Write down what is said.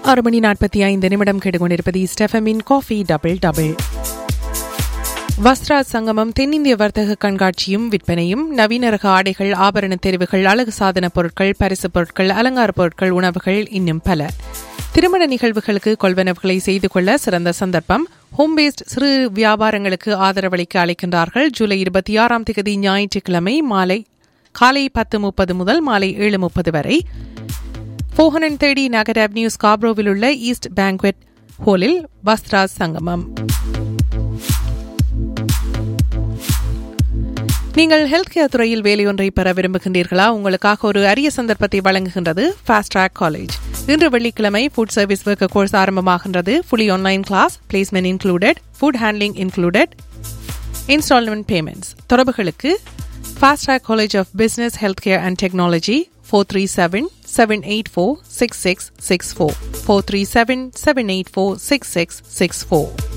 ஆறு மணி நாற்பத்தி ஐந்து நிமிடம் கேட்டுக்கொண்டிருப்பது ஸ்டெஃபமின் coffee double double Vastra Sangamam தென்னிந்திய வர்த்தக கண்காட்சியும் விற்பனையும் நவீன ரக ஆடைகள் ஆபரண தெரிவுகள் அழகு சாதன பொருட்கள் பரிசு பொருட்கள் அலங்கார பொருட்கள் உணவுகள் இன்னும் பல திருமண நிகழ்வுகளுக்கு கொள்வனவுகளை செய்து கொள்ள சிறந்த சந்தர்ப்பம் ஹோம் பேஸ்ட் சிறு வியாபாரங்களுக்கு ஆதரவளிக்க அழைக்கின்றார்கள் ஜூலை இருபத்தி ஆறாம் தேதி ஞாயிற்றுக்கிழமை மாலை காலை பத்து முப்பது முதல் மாலை ஏழு முப்பது வரை four hundred thirty Nugget avenue ஸ்காப்ரோவில் உள்ள ஈஸ்ட் பேங்க்வெட் ஹோலில் வஸ்த்ரா சங்கமம் நீங்கள் ஹெல்த் கேர் துறையில் வேலையொன்றை பெற விரும்புகின்றீர்களா உங்களுக்காக ஒரு அரிய சந்தர்ப்பத்தை வழங்குகின்றது ஃபாஸ்ட் ட்ராக் காலேஜ் இன்று வெள்ளிக்கிழமை ஃபுட் சர்வீஸ் ஒர்க் கோர்ஸ் ஆரம்பமாகின்றது fully online class placement included food handling included instalment payments தொடர்புகளுக்கு fast track college of business health care and technology four three seven seven eight four six six six four four three seven seven eight four six six six four